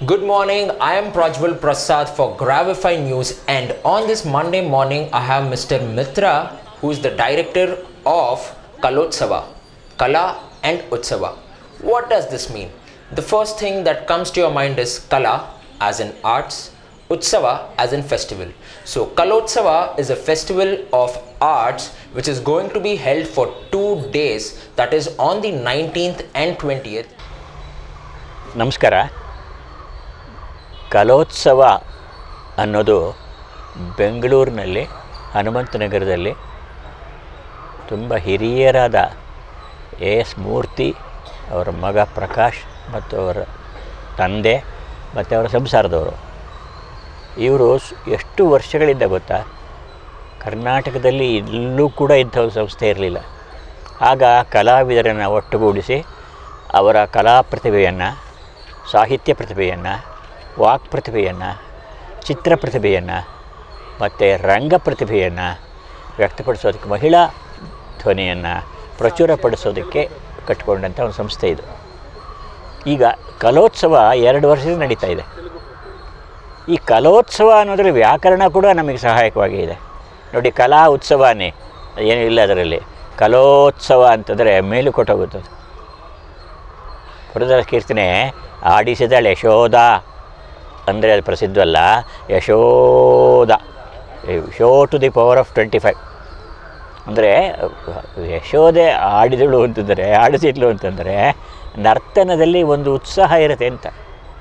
Good morning. I am Prajwal Prasad for Gravify News, and on this Monday morning, I have Mr. Mitra, who is the director of Kalotsava, Kala and Utsava. What does this mean? The first thing that comes to your mind is Kala, as in arts, Utsava, as in festival. So, Kalotsava is a festival of arts which is going to be held for two days, that is on the 19th and 20th. ನಮಸ್ಕಾರ ಕಲೋತ್ಸವ ಅನ್ನೋದು ಬೆಂಗಳೂರಿನಲ್ಲಿ ಹನುಮಂತನಗರದಲ್ಲಿ ತುಂಬ ಹಿರಿಯರಾದ A S ಮೂರ್ತಿ ಅವರ ಮಗ ಪ್ರಕಾಶ್ ಮತ್ತು ಅವರ ತಂದೆ ಮತ್ತು ಅವರ ಸಂಸಾರದವರು ಇವರು ಸ್- ಎಷ್ಟು ವರ್ಷಗಳಿಂದ ಗೊತ್ತಾ ಕರ್ನಾಟಕದಲ್ಲಿ ಎಲ್ಲೂ ಕೂಡ ಇಂಥ ಒಂದು ಸಂಸ್ಥೆ ಇರಲಿಲ್ಲ ಆಗ ಕಲಾವಿದರನ್ನು ಒಟ್ಟುಗೂಡಿಸಿ ಅವರ ಕಲಾ ಪ್ರತಿಭೆಯನ್ನು ಸಾಹಿತ್ಯ ಪ್ರತಿಭೆಯನ್ನು ವಾಕ್ ಪ್ರತಿಭೆಯನ್ನು ಚಿತ್ರ ಪ್ರತಿಭೆಯನ್ನು ಮತ್ತು ರಂಗ ಪ್ರತಿಭೆಯನ್ನು ವ್ಯಕ್ತಪಡಿಸೋದಕ್ಕೆ ಮಹಿಳಾ ಧ್ವನಿಯನ್ನು ಪ್ರಚುರಪಡಿಸೋದಕ್ಕೆ ಕಟ್ಟಿಕೊಂಡಂಥ ಒಂದು ಸಂಸ್ಥೆ ಇದು ಈಗ ಕಲೋತ್ಸವ ಎರಡು ವರ್ಷದಿಂದ ನಡೀತಾ ಇದೆ ಈ ಕಲೋತ್ಸವ ಅನ್ನೋದ್ರ ವ್ಯಾಕರಣ ಕೂಡ ನಮಗೆ ಸಹಾಯಕವಾಗಿ ಇದೆ ನೋಡಿ ಕಲಾ ಉತ್ಸವನೇ ಏನೂ ಇಲ್ಲ ಅದರಲ್ಲಿ ಕಲೋತ್ಸವ ಅಂತಂದರೆ ಮೇಲು ಕೊಟ್ಟೋಗುತ್ತದೆ ಪುರದರ ಕೀರ್ತನೆ ಆಡಿಸಿದಳು ಯಶೋದ ಅಂದರೆ ಅದು ಪ್ರಸಿದ್ಧವಲ್ಲ Yashoda show to the power of twenty five ಅಂದರೆ ಯಶೋದೆ ಆಡಿದಳು ಅಂತಂದರೆ ಆಡಿಸಿದ್ಲು ಅಂತಂದರೆ ನರ್ತನದಲ್ಲಿ ಒಂದು ಉತ್ಸಾಹ ಇರುತ್ತೆ ಅಂತ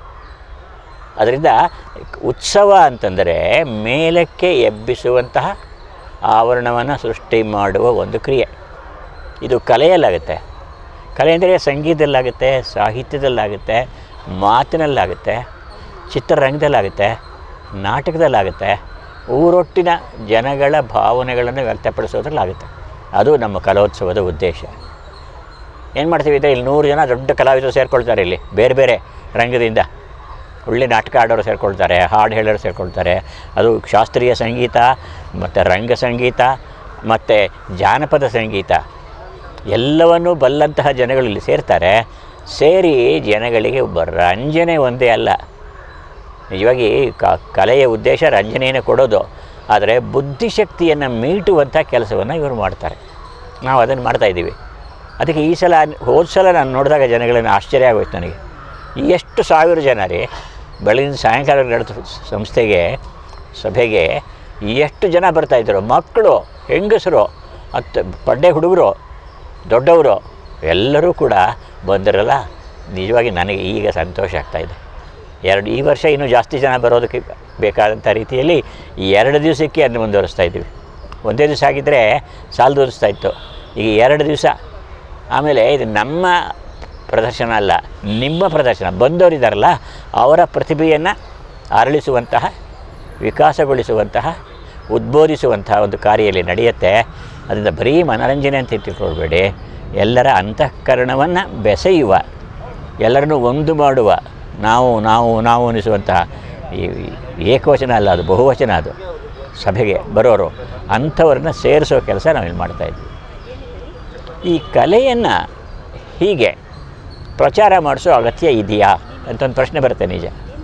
ಅದರಿಂದ ಉತ್ಸವ ಅಂತಂದರೆ ಮೇಲಕ್ಕೆ ಎಬ್ಬಿಸುವಂತಹ ಆವರಣವನ್ನು ಸೃಷ್ಟಿ ಮಾಡುವ ಒಂದು ಕ್ರಿಯೆ ಇದು ಕಲೆಯಲ್ಲಾಗುತ್ತೆ ಕಲೆ ಅಂದರೆ ಸಂಗೀತದಲ್ಲಾಗುತ್ತೆ ಸಾಹಿತ್ಯದಲ್ಲಾಗುತ್ತೆ ಮಾತಿನಲ್ಲಾಗುತ್ತೆ ಚಿತ್ರರಂಗದಲ್ಲಾಗುತ್ತೆ ನಾಟಕದಲ್ಲಾಗುತ್ತೆ ಊರೊಟ್ಟಿನ ಜನಗಳ ಭಾವನೆಗಳನ್ನು ವ್ಯಕ್ತಪಡಿಸೋದ್ರಲ್ಲಾಗುತ್ತೆ ಅದು ನಮ್ಮ ಕಲೋತ್ಸವದ ಉದ್ದೇಶ ಏನು ಮಾಡ್ತೀವಿ ಅಂದರೆ ಇಲ್ಲಿ ನೂರು ಜನ ದೊಡ್ಡ ಕಲಾವಿದರು ಸೇರಿಕೊಳ್ತಾರೆ ಇಲ್ಲಿ ಬೇರೆ ಬೇರೆ ರಂಗದಿಂದ ಒಳ್ಳೆ ನಾಟಕ ಆಡೋರು ಸೇರಿಕೊಳ್ತಾರೆ ಹಾಡು ಹೇಳೋರು ಸೇರಿಕೊಳ್ತಾರೆ ಅದು ಶಾಸ್ತ್ರೀಯ ಸಂಗೀತ ಮತ್ತು ರಂಗ ಸಂಗೀತ ಮತ್ತು ಜಾನಪದ ಸಂಗೀತ ಎಲ್ಲವನ್ನೂ ಬಲ್ಲಂತಹ ಜನಗಳು ಇಲ್ಲಿ ಸೇರ್ತಾರೆ ಸೇರಿ ಜನಗಳಿಗೆ ಒಬ್ಬ ರಂಜನೆ ಒಂದೇ ಅಲ್ಲ ನಿಜವಾಗಿ ಕ ಕಲೆಯ ಉದ್ದೇಶ ರಂಜನೆಯನ್ನು ಕೊಡೋದು ಆದರೆ ಬುದ್ಧಿಶಕ್ತಿಯನ್ನು ಮೀಟುವಂಥ ಕೆಲಸವನ್ನು ಇವರು ಮಾಡ್ತಾರೆ ನಾವು ಅದನ್ನು ಮಾಡ್ತಾಯಿದ್ದೀವಿ ಅದಕ್ಕೆ ಈ ಸಲ ಹೋದ ಸಲ ನಾನು ನೋಡಿದಾಗ ಜನಗಳನ್ನು ಆಶ್ಚರ್ಯ ಆಗೋಯ್ತು ನನಗೆ ಎಷ್ಟು ಸಾವಿರ ಜನ ರೀ ಬೆಳಗಿನ ಸಾಯಂಕಾಲ ನಡೆದ ಸಂಸ್ಥೆಗೆ ಸಭೆಗೆ ಎಷ್ಟು ಜನ ಬರ್ತಾಯಿದ್ರು ಮಕ್ಕಳು ಹೆಂಗಸರು ಮತ್ತು ಪಡ್ಡೆ ಹುಡುಗರು ದೊಡ್ಡವರು ಎಲ್ಲರೂ ಕೂಡ ಬಂದಿರಲ್ಲ ನಿಜವಾಗಿ ನನಗೆ ಈಗ ಸಂತೋಷ ಆಗ್ತಾಯಿದೆ ಎರಡು ಈ ವರ್ಷ ಇನ್ನೂ ಜಾಸ್ತಿ ಜನ ಬರೋದಕ್ಕೆ ಬೇಕಾದಂಥ ರೀತಿಯಲ್ಲಿ ಈ ಎರಡು ದಿವಸಕ್ಕೆ ಅದನ್ನು ಮುಂದುವರಿಸ್ತಾ ಇದ್ದೀವಿ ಒಂದೇ ದಿವಸ ಆಗಿದ್ದರೆ ಸಾಲದು ತೋರಿಸ್ತಾ ಇತ್ತು ಈಗ ಎರಡು ದಿವಸ ಆಮೇಲೆ ಇದು ನಮ್ಮ ಪ್ರದರ್ಶನ ಅಲ್ಲ ನಿಮ್ಮ ಪ್ರದರ್ಶನ ಬಂದವರಿದ್ದಾರಲ್ಲ ಅವರ ಪ್ರತಿಭೆಯನ್ನು ಅರಳಿಸುವಂತಹ ವಿಕಾಸಗೊಳಿಸುವಂತಹ ಉದ್ಬೋಧಿಸುವಂತಹ ಒಂದು ಕಾರ್ಯ ಇಲ್ಲಿ ನಡೆಯುತ್ತೆ ಅದರಿಂದ ಬರೀ ಮನರಂಜನೆ ಅಂತ ತಿಳ್ಕೊಳ್ಬೇಡಿ ಎಲ್ಲರ ಅಂತಃಕರಣವನ್ನು ಬೆಸೆಯುವ ಎಲ್ಲರನ್ನೂ ಒಂದು ಮಾಡುವ ನಾವು ನಾವು ನಾವು ಅನಿಸುವಂತಹ ಈ ಏಕವಚನ ಅಲ್ಲ ಅದು ಬಹುವಚನ ಅದು ಸಭೆಗೆ ಬರೋರು ಅಂಥವ್ರನ್ನ ಸೇರಿಸೋ ಕೆಲಸ ನಾವಿಲ್ಲಿ ಮಾಡ್ತಾಯಿದ್ವಿ ಈ ಕಲೆಯನ್ನು ಹೀಗೆ ಪ್ರಚಾರ ಮಾಡಿಸೋ ಅಗತ್ಯ ಇದೆಯಾ ಅಂತ ಒಂದು ಪ್ರಶ್ನೆ ಬರುತ್ತೆ ನಿಜ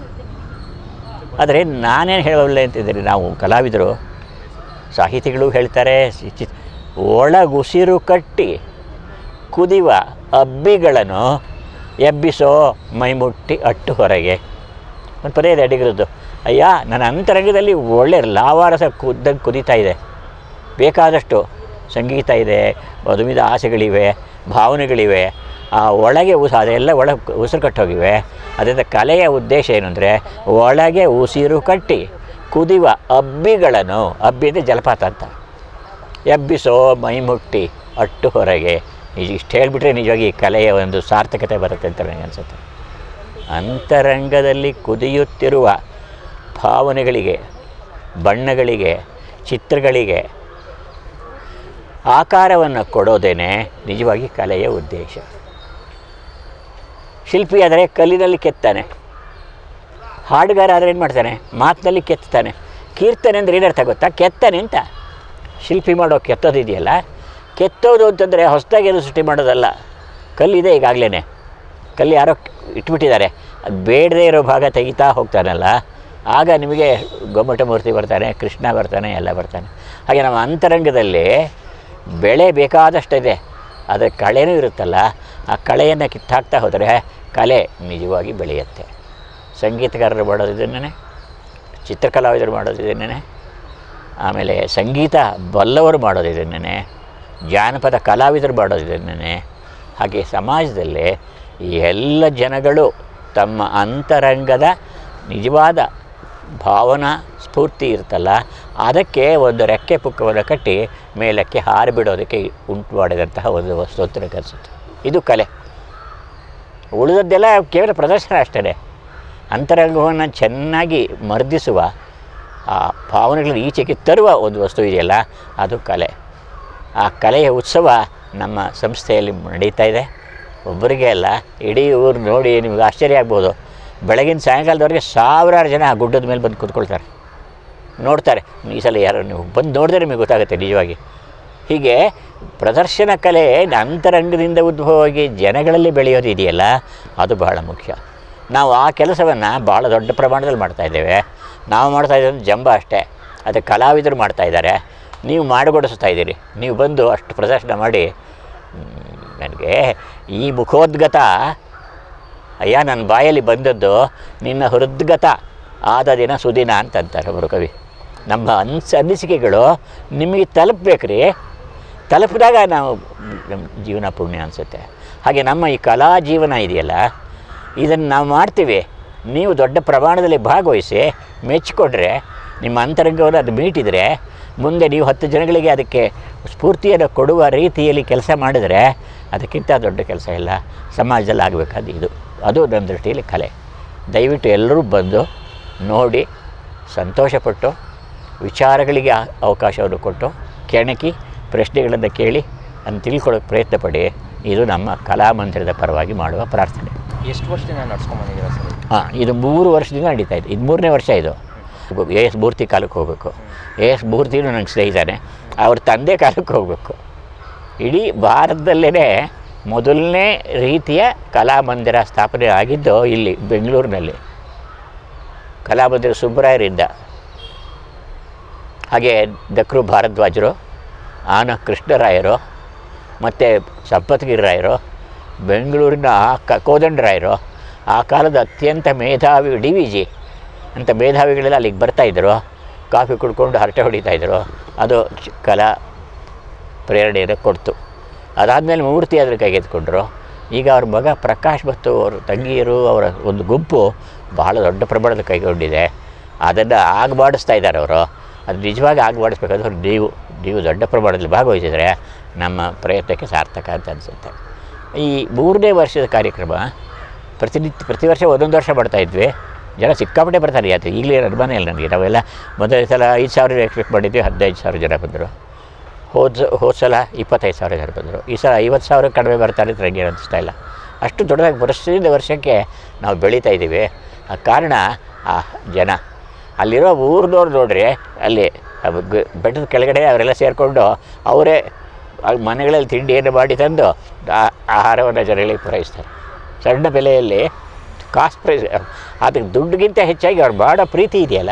ಆದರೆ ನಾನೇನು ಹೇಳಬಲ್ಲೆ ಅಂತಿದ್ದೀರಿ ನಾವು ಕಲಾವಿದರು ಸಾಹಿತಿಗಳು ಹೇಳ್ತಾರೆ ಸಿ- ಚಿ ಒಳಗುಸಿರು ಕಟ್ಟಿ ಕುದಿವ ಅಬ್ಬಿಗಳನ್ನು ಎಬ್ಬಿಸೋ ಮೈಮುಟ್ಟಿ ಅಟ್ಟು ಹೊರಗೆ ಒಂದು ಪದೇ ಇದೆ ಅಡಿಗರದ್ದು ಅಯ್ಯ ನನ್ನ ಅಂತರಂಗದಲ್ಲಿ ಒಳ್ಳೆ ಲಾವಾರಸ ಕುದ್ದಂಗೆ ಕುದೀತಾ ಇದೆ ಬೇಕಾದಷ್ಟು ಸಂಗೀತ ಇದೆ ಮಧುಮಿದ ಆಸೆಗಳಿವೆ ಭಾವನೆಗಳಿವೆ ಆ ಒಳಗೆ ಉಸ ಅದೆಲ್ಲ ಒಳಗೆ ಉಸಿರು ಕಟ್ಟೋಗಿವೆ ಅದರಿಂದ ಕಲೆಯ ಉದ್ದೇಶ ಏನು ಅಂದರೆ ಒಳಗೆ ಉಸಿರು ಕಟ್ಟಿ ಕುದಿವ ಅಬ್ಬಿಗಳನ್ನು ಅಬ್ಬಿ ಅಂದರೆ ಜಲಪಾತ ಅಂತ ಎಬ್ಬಿಸೋ ಮೈಮುಟ್ಟಿ ಅಟ್ಟು ಹೊರಗೆ ನಿಜ ಇಷ್ಟು ಹೇಳಿಬಿಟ್ರೆ ನಿಜವಾಗಿ ಈ ಕಲೆಯ ಒಂದು ಸಾರ್ಥಕತೆ ಬರುತ್ತೆ ಅಂತ ನನಗೆ ಅನಿಸುತ್ತೆ ಅಂತರಂಗದಲ್ಲಿ ಕುದಿಯುತ್ತಿರುವ ಭಾವನೆಗಳಿಗೆ ಬಣ್ಣಗಳಿಗೆ ಚಿತ್ರಗಳಿಗೆ ಆಕಾರವನ್ನು ಕೊಡೋದೇನೆ ನಿಜವಾಗಿ ಕಲೆಯ ಉದ್ದೇಶ ಶಿಲ್ಪಿ ಆದರೆ ಕಲ್ಲಿನಲ್ಲಿ ಕೆತ್ತಾನೆ ಹಾಡುಗಾರ ಆದರೆ ಏನು ಮಾಡ್ತಾನೆ ಮಾತಿನಲ್ಲಿ ಕೆತ್ತಾನೆ ಕೀರ್ತನೆ ಅಂದರೆ ಏನರ್ಥ ಗೊತ್ತಾ ಕೆತ್ತಾನೆ ಅಂತ ಶಿಲ್ಪಿ ಮಾಡೋ ಕೆತ್ತೋದಿದೆಯಲ್ಲ ಕೆತ್ತೋದು ಅಂತಂದರೆ ಹೊಸದಾಗಿ ಏನು ಸೃಷ್ಟಿ ಮಾಡೋದಲ್ಲ ಕಲ್ಲಿದೆ ಈಗಾಗಲೇ ಕಲ್ಲು ಯಾರೋ ಇಟ್ಬಿಟ್ಟಿದ್ದಾರೆ ಅದು ಬೇಡದೇ ಇರೋ ಭಾಗ ತೆಗಿತಾ ಹೋಗ್ತಾನಲ್ಲ ಆಗ ನಿಮಗೆ ಗೊಮ್ಮಟ ಮೂರ್ತಿ ಬರ್ತಾನೆ ಕೃಷ್ಣ ಬರ್ತಾನೆ ಎಲ್ಲ ಬರ್ತಾನೆ ಹಾಗೆ ನಮ್ಮ ಅಂತರಂಗದಲ್ಲಿ ಬೆಳೆ ಬೇಕಾದಷ್ಟಿದೆ ಅದರ ಕಳೆನೂ ಇರುತ್ತಲ್ಲ ಆ ಕಳೆಯನ್ನು ಕಿತ್ತಾಕ್ತಾ ಹೋದರೆ ಕಲೆ ನಿಜವಾಗಿ ಬೆಳೆಯುತ್ತೆ ಸಂಗೀತಗಾರರು ಮಾಡೋದು ಇದನ್ನೇ ಚಿತ್ರಕಲಾವಿದರು ಮಾಡೋದು ಇದನ್ನೇ ಆಮೇಲೆ ಸಂಗೀತ ಬಲ್ಲವರು ಮಾಡೋದು ಇದನ್ನೇ ಜಾನಪದ ಕಲಾವಿದರು ಮಾಡೋದು ಇದನ್ನೇ ಹಾಗೆ ಸಮಾಜದಲ್ಲಿ ಈ ಎಲ್ಲ ಜನಗಳು ತಮ್ಮ ಅಂತರಂಗದ ನಿಜವಾದ ಭಾವನಾ ಸ್ಫೂರ್ತಿ ಇರ್ತಲ್ಲ ಅದಕ್ಕೆ ಒಂದು ರೆಕ್ಕೆ ಪುಕ್ಕವನ್ನು ಕಟ್ಟಿ ಮೇಲಕ್ಕೆ ಹಾರಿಬಿಡೋದಕ್ಕೆ ಉಂಟು ಮಾಡಿದಂತಹ ಒಂದು ಸ್ತೋತ್ರ ಕಲಿಸುತ್ತೆ ಇದು ಕಲೆ ಉಳಿದದ್ದೆಲ್ಲ ಕೇವಲ ಪ್ರದರ್ಶನ ಅಷ್ಟೇ ಅಂತರಂಗವನ್ನು ಚೆನ್ನಾಗಿ ಮರ್ದಿಸುವ ಆ ಭಾವನೆಗಳನ್ನು ಈಚೆಗೆ ತರುವ ಒಂದು ವಸ್ತು ಇದೆಯಲ್ಲ ಅದು ಕಲೆ ಆ ಕಲೆಯ ಉತ್ಸವ ನಮ್ಮ ಸಂಸ್ಥೆಯಲ್ಲಿ ನಡೀತಾ ಇದೆ ಒಬ್ಬರಿಗೆ ಅಲ್ಲ ಇಡೀ ಊರು ನೋಡಿ ನಿಮಗೆ ಆಶ್ಚರ್ಯ ಆಗ್ಬೋದು ಬೆಳಗಿನ ಸಾಯಂಕಾಲದವರೆಗೆ ಸಾವಿರಾರು ಜನ ಆ ಗುಡ್ಡದ ಮೇಲೆ ಬಂದು ಕೂತ್ಕೊಳ್ತಾರೆ ನೋಡ್ತಾರೆ ಈ ಸಲ ಯಾರು ನೀವು ಬಂದು ನೋಡಿದ್ರೆ ನಿಮಗೆ ಗೊತ್ತಾಗುತ್ತೆ ನಿಜವಾಗಿ ಹೀಗೆ ಪ್ರದರ್ಶನ ಕಲೆ ಅಂತರಂಗದಿಂದ ಉದ್ಭವವಾಗಿ ಜನಗಳಲ್ಲಿ ಬೆಳೆಯೋದು ಇದೆಯಲ್ಲ ಅದು ಬಹಳ ಮುಖ್ಯ ನಾವು ಆ ಕೆಲಸವನ್ನು ಭಾಳ ದೊಡ್ಡ ಪ್ರಮಾಣದಲ್ಲಿ ಮಾಡ್ತಾ ಇದ್ದೇವೆ ನಾವು ಮಾಡ್ತಾ ಇರೋದು ಜಂಬ ಅಷ್ಟೇ ಅದು ಕಲಾವಿದರು ಮಾಡ್ತಾ ಇದ್ದಾರೆ ನೀವು ಮಾಡಿಕೊಡಿಸ್ತಾ ಇದ್ದೀರಿ ನೀವು ಬಂದು ಅಷ್ಟು ಪ್ರದರ್ಶನ ಮಾಡಿ ನನಗೆ ಈ ಮುಖೋದ್ಗತ ಅಯ್ಯ ನನ್ನ ಬಾಯಲ್ಲಿ ಬಂದದ್ದು ನಿನ್ನ ಹೃದ್ಗತ ಆದ ದಿನ ಸುದಿನ ಅಂತಂತಾರೆ ಒಬ್ಬರು ಕವಿ ನಮ್ಮ ಅನ್ಸ ಅನಿಸಿಕೆಗಳು ನಿಮಗೆ ತಲುಪಬೇಕ್ರಿ ತಲುಪಿದಾಗ ನಾವು ನಮ್ಮ ಜೀವನ ಪುಣ್ಯ ಅನಿಸುತ್ತೆ ಹಾಗೆ ನಮ್ಮ ಈ ಕಲಾ ಜೀವನ ಇದೆಯಲ್ಲ ಇದನ್ನು ನಾವು ಮಾಡ್ತೀವಿ ನೀವು ದೊಡ್ಡ ಪ್ರಮಾಣದಲ್ಲಿ ಭಾಗವಹಿಸಿ ಮೆಚ್ಚಿಕೊಂಡ್ರೆ ನಿಮ್ಮ ಅಂತರಂಗವನ್ನು ಅದು ಮೀಟಿದರೆ ಮುಂದೆ ನೀವು ಹತ್ತು ಜನಗಳಿಗೆ ಅದಕ್ಕೆ ಸ್ಫೂರ್ತಿಯನ್ನು ಕೊಡುವ ರೀತಿಯಲ್ಲಿ ಕೆಲಸ ಮಾಡಿದರೆ ಅದಕ್ಕಿಂತ ದೊಡ್ಡ ಕೆಲಸ ಇಲ್ಲ ಸಮಾಜದಲ್ಲಿ ಆಗಬೇಕಾದ ಇದು ಅದು ನನ್ನ ದೃಷ್ಟಿಯಲ್ಲಿ ಕಲೆ ದಯವಿಟ್ಟು ಎಲ್ಲರೂ ಬಂದು ನೋಡಿ ಸಂತೋಷಪಟ್ಟು ವಿಚಾರಗಳಿಗೆ ಆ- ಅವಕಾಶವನ್ನು ಕೊಟ್ಟು ಕೆಣಕಿ ಪ್ರಶ್ನೆಗಳನ್ನು ಕೇಳಿ ಅದನ್ನು ತಿಳ್ಕೊಳ್ಳೋಕೆ ಪ್ರಯತ್ನ ಪಡಿ ಇದು ನಮ್ಮ ಕಲಾಮಂದಿರದ ಪರವಾಗಿ ಮಾಡುವ ಪ್ರಾರ್ಥನೆ ಎಷ್ಟು ವರ್ಷದಿಂದ ನಡ್ಸ್ಕೊಂಬಂದಿದ್ದೀರಾ ಸರ್ ಹಾಂ ಇದು ಮೂರು ವರ್ಷದಿಂದ ನಡೀತಾ ಇದೆ ಇದು ಮೂರನೇ ವರ್ಷ ಇದು ಎ ಎಸ್ ಮೂರ್ತಿ ಕಾಲಕ್ಕೆ ಹೋಗಬೇಕು ಎ ಎಸ್ ಮೂರ್ತಿನೂ ನಂಗೆ ಸ್ನೇಹಿತಾನೆ ಅವ್ರ ತಂದೆ ಕಾಲಕ್ಕೆ ಹೋಗಬೇಕು ಇಡೀ ಭಾರತದಲ್ಲೇ ಮೊದಲನೇ ರೀತಿಯ ಕಲಾಮಂದಿರ ಸ್ಥಾಪನೆ ಆಗಿದ್ದು ಇಲ್ಲಿ ಬೆಂಗಳೂರಿನಲ್ಲಿ ಕಲಾಮಂದಿರ ಸುಬ್ಬರಾಯರಿಂದ ಹಾಗೆ ದಕ್ರು ಭಾರದ್ವಾಜರು ಆನ ಕೃಷ್ಣರಾಯರು ಮತ್ತು ಸಂಪತ್ಗಿರಿರಾಯರು ಬೆಂಗಳೂರಿನ ಕ ಕೋದಂಡರಾಯರು ಆ ಕಾಲದ ಅತ್ಯಂತ ಮೇಧಾವಿ ಡಿ ವಿ ಜಿ ಅಂತ ಮೇಧಾವಿಗಳೆಲ್ಲ ಅಲ್ಲಿಗೆ ಬರ್ತಾಯಿದ್ರು ಕಾಫಿ ಕುಡ್ಕೊಂಡು ಹರಟೆ ಹೊಡಿತಾಯಿದ್ರು ಅದು ಚ- ಕಲಾ ಪ್ರೇರಣೆಯನ್ನು ಕೊಡ್ತು ಅದಾದಮೇಲೆ ಮೂರ್ತಿ ಅದ್ರ ಕೈಗೆತ್ಕೊಂಡ್ರು ಈಗ ಅವ್ರ ಮಗ ಪ್ರಕಾಶ್ ಮತ್ತು ಅವ್ರ ತಂಗಿಯರು ಅವರ ಒಂದು ಗುಂಪು ಬಹಳ ದೊಡ್ಡ ಪ್ರಮಾಣದ ಕೈಗೊಂಡಿದೆ ಅದನ್ನು ಆಗಬಾಡಿಸ್ತಾ ಇದ್ದಾರೆ ಅವರು ಅದು ನಿಜವಾಗಿ ಆಗಬಾಡಿಸ್ಬೇಕಾದ್ರೆ ನೀವು ನೀವು ದೊಡ್ಡ ಪ್ರಮಾಣದಲ್ಲಿ ಭಾಗವಹಿಸಿದರೆ ನಮ್ಮ ಪ್ರಯತ್ನಕ್ಕೆ ಸಾರ್ಥಕ ಅಂತ ಅನಿಸುತ್ತೆ ಈ ಮೂರನೇ ವರ್ಷದ ಕಾರ್ಯಕ್ರಮ ಪ್ರತಿನಿತ್ಯ ಪ್ರತಿ ವರ್ಷ ಒಂದೊಂದು ವರ್ಷ ಮಾಡ್ತಾಯಿದ್ವಿ ಜನ ಸಿಕ್ಕಾಪಟ್ಟೆ ಬರ್ತಾರೆ ಯಾತ್ರೆ ಈಗಲೇ ಅನುಮಾನ ಇಲ್ಲ ನನಗೆ ನಾವೆಲ್ಲ ಮೊದಲನೇ ಸಲ ಐದು ಸಾವಿರ ಎಕ್ಸ್ಪೆಕ್ಟ್ ಮಾಡಿದ್ವಿ ಹದಿನೈದು ಸಾವಿರ ಜನ ಬಂದರು ಹೋದ ಹೋದ ಸಲ ಇಪ್ಪತ್ತೈದು ಸಾವಿರ ಜನ ಬಂದರು ಈ ಸಲ ಐವತ್ತು ಸಾವಿರ ಕಡಿಮೆ ಬರ್ತಾರೆ ಅಂತ ನನಗೆ ಅನಿಸ್ತಾ ಇಲ್ಲ ಅಷ್ಟು ದೊಡ್ಡದಾಗಿ ವರ್ಷದಿಂದ ವರ್ಷಕ್ಕೆ ನಾವು ಬೆಳೀತಾ ಇದ್ದೀವಿ ಆ ಕಾರಣ ಆ ಜನ ಅಲ್ಲಿರೋ ಊರಿನವ್ರು ನೋಡ್ರಿ ಅಲ್ಲಿ ಅವ್ ಗ- ಬೆಟ್ಟದ ಕೆಳಗಡೆ ಅವರೆಲ್ಲ ಸೇರಿಕೊಂಡು ಅವರೇ ಅಲ್ಲಿ ಮನೆಗಳಲ್ಲಿ ತಿಂಡಿಯನ್ನು ಮಾಡಿ ತಂದು ಆ- ಆಹಾರವನ್ನು ಜನಗಳಿಗೆ ಪೂರೈಸ್ತಾರೆ ಸಣ್ಣ ಬೆಲೆಯಲ್ಲಿ ಕಾಸ್ಟ್ ಪ್ರೈಸ್ ಅದಕ್ಕೆ ದುಡ್ಡಿಗಿಂತ ಹೆಚ್ಚಾಗಿ ಅವ್ರು ಮಾಡೋ ಪ್ರೀತಿ ಇದೆಯಲ್ಲ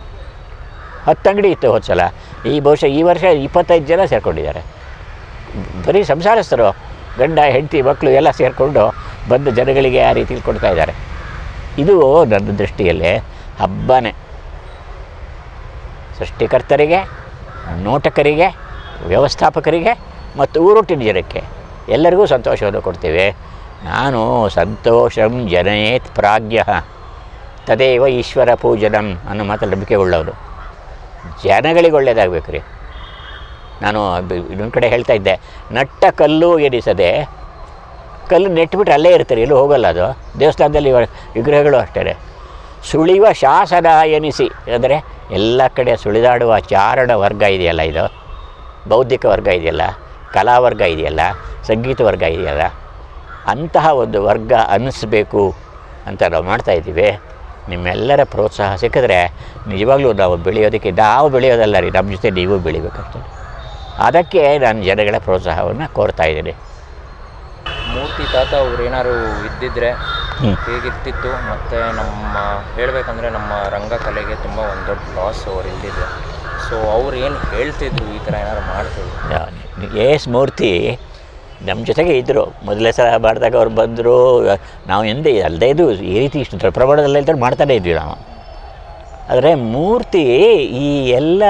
ಹತ್ತು ಅಂಗಡಿ ಇತ್ತು ಹೋದ ಸಲ ಈ ಬಹುಶಃ ಈ ವರ್ಷ ಇಪ್ಪತ್ತೈದು ಜನ ಸೇರಿಕೊಂಡಿದ್ದಾರೆ ಬರೀ ಸಂಸಾರಸ್ಥರು ಗಂಡ ಹೆಂಡತಿ ಮಕ್ಕಳು ಎಲ್ಲ ಸೇರಿಕೊಂಡು ಬಂದು ಜನಗಳಿಗೆ ಆ ರೀತಿಲಿ ಕೊಡ್ತಾ ಇದ್ದಾರೆ ಇದು ನನ್ನ ದೃಷ್ಟಿಯಲ್ಲಿ ಹಬ್ಬನೇ ಸೃಷ್ಟಿಕರ್ತರಿಗೆ ನೋಟಕರಿಗೆ ವ್ಯವಸ್ಥಾಪಕರಿಗೆ ಮತ್ತು ಊರೊಟ್ಟಿನ ಜನಕ್ಕೆ ಎಲ್ಲರಿಗೂ ಸಂತೋಷವನ್ನು ಕೊಡ್ತೇವೆ ನಾನು ಸಂತೋಷಂ ಜನಯೇತ್ ಪ್ರಾಜ್ಞ ತದೇವ ಈಶ್ವರ ಪೂಜನಂ ಅನ್ನೋ ಮಾತಲ್ಲಿ ನಂಬಿಕೆ ಉಳ್ಳವರು ಜನಗಳಿಗೆ ಒಳ್ಳೆಯದಾಗಬೇಕು ರೀ ನಾನು ಬ- ಇನ್ನೊಂದು ಕಡೆ ಹೇಳ್ತಾ ಇದ್ದೆ ನಟ್ಟ ಕಲ್ಲು ಎನಿಸದೆ ಕಲ್ಲು ನೆಟ್ಬಿಟ್ರೆ ಅಲ್ಲೇ ಇರ್ತಾರೆ ಎಲ್ಲೂ ಹೋಗಲ್ಲ ಅದು ದೇವಸ್ಥಾನದಲ್ಲಿ ಇವ- ವಿಗ್ರಹಗಳು ಅಷ್ಟೇ ಸುಳಿಯುವ ಶಾಸನ ಎನಿಸಿ ಅಂದರೆ ಎಲ್ಲ ಕಡೆ ಸುಳಿದಾಡುವ ಚಾರಣ ವರ್ಗ ಇದೆಯಲ್ಲ ಇದು ಬೌದ್ಧಿಕ ವರ್ಗ ಇದೆಯಲ್ಲ ಕಲಾ ವರ್ಗ ಇದೆಯಲ್ಲ ಸಂಗೀತ ವರ್ಗ ಇದೆಯಲ್ಲ ಅಂತಹ ಒಂದು ವರ್ಗ ಅನ್ನಿಸ್ಬೇಕು ಅಂತ ನಾವು ಮಾಡ್ತಾ ಇದ್ದೀವಿ ನಿಮ್ಮೆಲ್ಲರ ಪ್ರೋತ್ಸಾಹ ಸಿಕ್ಕಿದ್ರೆ ನಿಜವಾಗ್ಲೂ ನಾವು ಬೆಳೆಯೋದಕ್ಕೆ ನಾವು ಬೆಳೆಯೋದಲ್ಲ ರೀ ನಮ್ಮ ಜೊತೆ ನೀವು ಬೆಳಿಬೇಕಷ್ಟೆ ಅದಕ್ಕೆ ನಾನು ಜನಗಳ ಪ್ರೋತ್ಸಾಹವನ್ನು ಕೋರ್ತಾ ಇದ್ದೀನಿ ಮೂರ್ತಿ ತಾತ ಅವ್ರು ಏನಾದ್ರು ಇದ್ದಿದ್ರೆ ಹ್ಮ್. ಹೇಗಿರ್ತಿತ್ತು ಮತ್ತು ನಮ್ಮ ಹೇಳಬೇಕಂದ್ರೆ ನಮ್ಮ ರಂಗಕಲೆಗೆ ತುಂಬ ಒಂದು ದೊಡ್ಡ ಲಾಸ್ ಅವ್ರು ಇಲ್ದಿದ್ರೆ ಸೊ ಅವ್ರು ಏನು ಹೇಳ್ತಿದ್ರು ಈ ಥರ ಏನಾದ್ರು ಮಾಡ್ತಿದ್ರು ಎಸ್ ಮೂರ್ತಿ ನಮ್ಮ ಜೊತೆಗೆ ಇದ್ದರು ಮೊದಲೇ ಸಲ ಮಾಡಿದಾಗ ಅವ್ರು ಬಂದರು ನಾವು ಎಂದೇ ಅಲ್ಲದೆ ಇದು ಈ ರೀತಿ ಇಷ್ಟು ದೊಡ್ಡ ಪ್ರಮಾಣದಲ್ಲಿ ಇದ್ದರೆ ಮಾಡ್ತಾನೇ ಇದ್ವಿ ನಾವು ಆದರೆ ಮೂರ್ತಿ ಈ ಎಲ್ಲ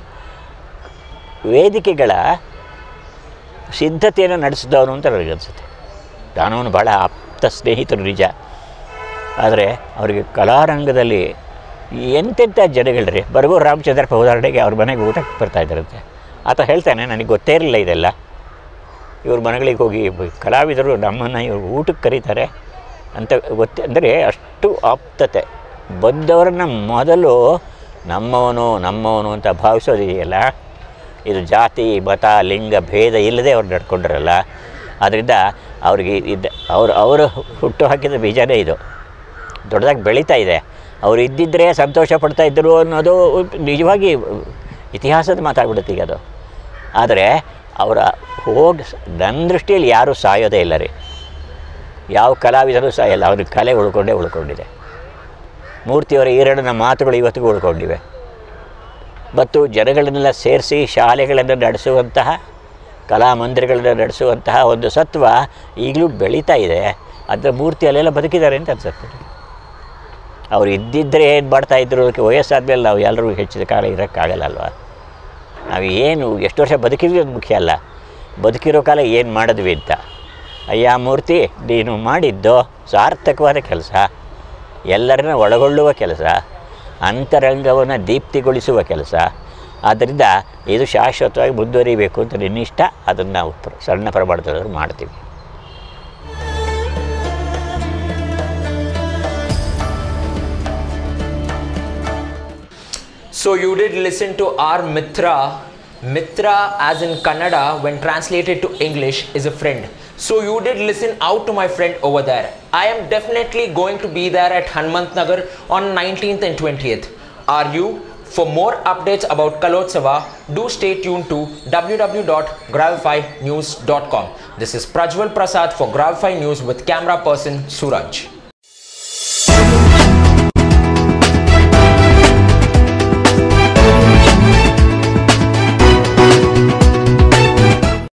ವೇದಿಕೆಗಳ ಸಿದ್ಧತೆಯನ್ನು ನಡೆಸಿದವನು ಅಂತ ನನಗನ್ಸುತ್ತೆ ನಾನು ಅವನು ಭಾಳ ಆಪ್ತ ಸ್ನೇಹಿತರು ನಿಜ ಆದರೆ ಅವರಿಗೆ ಕಲಾರಂಗದಲ್ಲಿ ಎಂತೆಂಥ ಜನಗಳ್ರಿ ಬರ್ಗೋ ರಾಮಚಂದ್ರಪ್ಪ ಉದಾಹರಣೆಗೆ ಅವ್ರ ಮನೆಗೆ ಊಟಕ್ಕೆ ಬರ್ತಾ ಇದ್ದಾರಂತೆ ಆತ ಹೇಳ್ತಾನೆ ನನಗೆ ಗೊತ್ತೇ ಇರಲಿಲ್ಲ ಇದೆಲ್ಲ ಇವ್ರ ಮನೆಗಳಿಗೆ ಹೋಗಿ ಬ- ಕಲಾವಿದರು ನಮ್ಮನ್ನು ಇವ್ರು ಊಟಕ್ಕೆ ಕರೀತಾರೆ ಅಂತ ಗೊತ್ತೇ ಅಂದರೆ ಅಷ್ಟು ಆಪ್ತತೆ ಬಂದವರನ್ನ ಮೊದಲು ನಮ್ಮವನು ನಮ್ಮವನು ಅಂತ ಭಾವಿಸೋದಿದೆಯಲ್ಲ ಇದು ಜಾತಿ ಮತ ಲಿಂಗ ಭೇದ ಇಲ್ಲದೆ ಅವ್ರು ನಡ್ಕೊಂಡ್ರಲ್ಲ ಆದ್ದರಿಂದ ಅವ್ರಿಗೆ ಇದ್ದ ಅವರು ಅವರು ಹುಟ್ಟು ಹಾಕಿದ ಬೀಜನೇ ಇದು ದೊಡ್ಡದಾಗಿ ಬೆಳೀತಾ ಇದೆ ಅವರು ಇದ್ದಿದ್ದರೆ ಸಂತೋಷ ಪಡ್ತಾ ಇದ್ದರು ಅನ್ನೋದು ನಿಜವಾಗಿ ಇತಿಹಾಸದ ಮಾತಾಗ್ಬಿಡುತ್ತೆ ಈಗ ಅದು ಆದರೆ ಅವರ ಹೋಗಿ ನನ್ನ ದೃಷ್ಟಿಯಲ್ಲಿ ಯಾರೂ ಸಾಯೋದೇ ಇಲ್ಲ ರೀ ಯಾವ ಕಲಾವಿದರು ಸಾಯಲ್ಲ ಅವ್ರ ಕಲೆ ಉಳ್ಕೊಂಡೇ ಉಳ್ಕೊಂಡಿದೆ ಮೂರ್ತಿಯವರ ಈರಣ್ಣನ ಮಾತುಗಳು ಇವತ್ತಿಗೂ ಉಳ್ಕೊಂಡಿವೆ ಮತ್ತು ಜನಗಳನ್ನೆಲ್ಲ ಸೇರಿಸಿ ಶಾಲೆಗಳನ್ನು ನಡೆಸುವಂತಹ ಕಲಾಮಂದಿರಗಳನ್ನು ನಡೆಸುವಂತಹ ಒಂದು ಸತ್ವ ಈಗಲೂ ಬೆಳೀತಾ ಇದೆ ಅದರ ಮೂರ್ತಿ ಅಲ್ಲೆಲ್ಲ ಬದುಕಿದ್ದಾರೆ ಅಂತ ಅನ್ಸುತ್ತೆ ಅವ್ರು ಇದ್ದಿದ್ದರೆ ಏನು ಮಾಡ್ತಾಯಿದ್ರು ಅದಕ್ಕೆ ವಯಸ್ಸಾದ್ಮೇಲೆ ನಾವು ಎಲ್ಲರೂ ಹೆಚ್ಚಿನ ಕಾಲ ಇರೋಕ್ಕಾಗಲ್ಲ ಅಲ್ವಾ ನಾವು ಏನು ಎಷ್ಟು ವರ್ಷ ಬದುಕಿದ್ವಿ ಅದು ಮುಖ್ಯ ಅಲ್ಲ ಬದುಕಿರೋ ಕಾಲ ಏನು ಮಾಡಿದ್ವಿ ಅಂತ ಅಯ್ಯ ಮೂರ್ತಿ ನೀನು ಮಾಡಿದ್ದು ಸಾರ್ಥಕವಾದ ಕೆಲಸ ಎಲ್ಲರನ್ನ ಒಳಗೊಳ್ಳುವ ಕೆಲಸ ಅಂತರಂಗವನ್ನು ದೀಪ್ತಿಗೊಳಿಸುವ ಕೆಲಸ ಆದ್ದರಿಂದ ಇದು ಶಾಶ್ವತವಾಗಿ ಮುಂದುವರಿಬೇಕು ಅಂತ ನಿನ್ನಿಷ್ಟ ಅದನ್ನು ನಾವು ಪ್ರ- ಸಣ್ಣ ಪ್ರಮಾಣದವರು ಮಾಡ್ತೀವಿ So you did listen to our Mitra. Mitra, as in Kannada, when translated to English, is a friend. So you did listen out to my friend over there. I am definitely going to be there at Hanmant Nagar on 19th and 20th. Are you? For more updates about Kalotsava, do stay tuned to www.gravifynews.com. This is Prajwal Prasad for Gravify News with camera person Suraj.